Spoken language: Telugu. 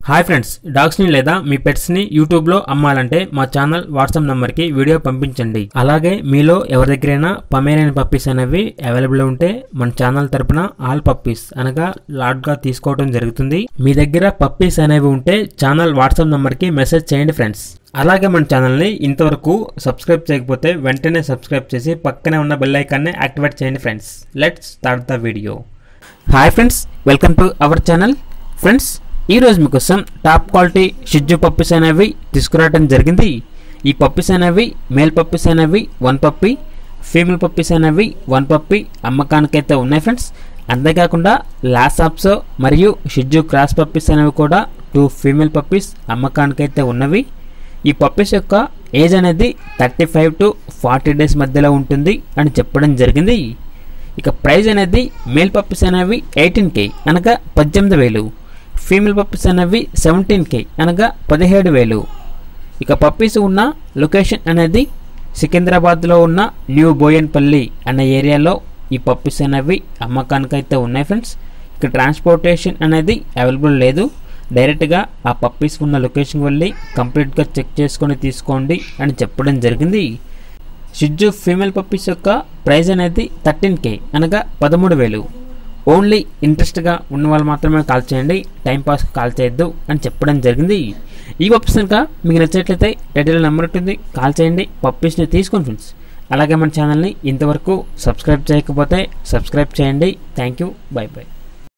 హాయ్ ఫ్రెండ్స్ డాగ్స్ని లేదా మీ పెట్స్ని యూట్యూబ్లో అమ్మాలంటే మా ఛానల్ వాట్సాప్ నెంబర్కి వీడియో పంపించండి అలాగే మీలో ఎవరి దగ్గరైనా పమేరియన్ పప్పీస్ అనేవి అవైలబుల్ ఉంటే మన ఛానల్ తరపున ఆల్ పప్పీస్ అనగా లాట్గా తీసుకోవడం జరుగుతుంది మీ దగ్గర పప్పీస్ అనేవి ఉంటే ఛానల్ వాట్సాప్ నెంబర్కి మెసేజ్ చేయండి ఫ్రెండ్స్ అలాగే మన ఛానల్ని ఇంతవరకు సబ్స్క్రైబ్ చేయకపోతే వెంటనే సబ్స్క్రైబ్ చేసి పక్కనే ఉన్న బెల్ ఐకాన్ని యాక్టివేట్ చేయండి friends let's start the video hi friends welcome to our channel friends ఈరోజు మీకోసం టాప్ క్వాలిటీ షిజ్జు పప్పీస్ అనేవి తీసుకురావడం జరిగింది ఈ పప్పీస్ అనేవి మేల్ పప్పీస్ అనేవి వన్ పప్పీ ఫీమేల్ పప్పీస్ అనేవి వన్ పప్పీ అమ్మకానికైతే ఉన్నాయి ఫ్రెండ్స్ అంతేకాకుండా లాసాప్సో మరియు షిజ్జు క్రాస్ పప్పీస్ అనేవి కూడా టూ ఫీమేల్ పప్పీస్ అమ్మకానికైతే ఉన్నవి ఈ పప్పీస్ యొక్క ఏజ్ అనేది thirty five to forty days మధ్యలో ఉంటుంది అని చెప్పడం జరిగింది ఇక ప్రైస్ అనేది మేల్ పప్పీస్ అనేవి ఎయిటీన్ కే అనగా పద్దెనిమిది వేలు ఫీమేల్ పప్పీస్ అనేవి సెవెంటీన్ కే అనగా పదిహేడు వేలు ఇక పప్పీస్ ఉన్న లొకేషన్ అనేది సికింద్రాబాద్లో ఉన్న న్యూ బోయన్పల్లి అనే ఏరియాలో ఈ పప్పీస్ అనేవి అమ్మకానికైతే ఉన్నాయి ఫ్రెండ్స్ ఇక ట్రాన్స్పోర్టేషన్ అనేది అవైలబుల్ లేదు డైరెక్ట్గా ఆ పప్పీస్ ఉన్న లొకేషన్కి వెళ్ళి కంప్లీట్గా చెక్ చేసుకొని తీసుకోండి అని చెప్పడం జరిగింది షిజ్జు ఫీమేల్ పప్పీస్ యొక్క ప్రైస్ అనేది థర్టీన్ కే అనగా పదమూడు వేలు ఓన్లీ ఇంట్రెస్ట్గా ఉన్న వాళ్ళు మాత్రమే కాల్ చేయండి టైంపాస్ కాల్ చేయొద్దు అని చెప్పడం జరిగింది ఈ పప్పీస్ కనుక మీకు నచ్చినట్లయితే టైటిల్ నెంబర్ ఉంటుంది కాల్ చేయండి పప్పీస్ని తీసుకోండి ఫ్రెండ్స్ అలాగే మన ఛానల్ని ఇంతవరకు సబ్స్క్రైబ్ చేయకపోతే సబ్స్క్రైబ్ చేయండి థ్యాంక్ యూ బై బై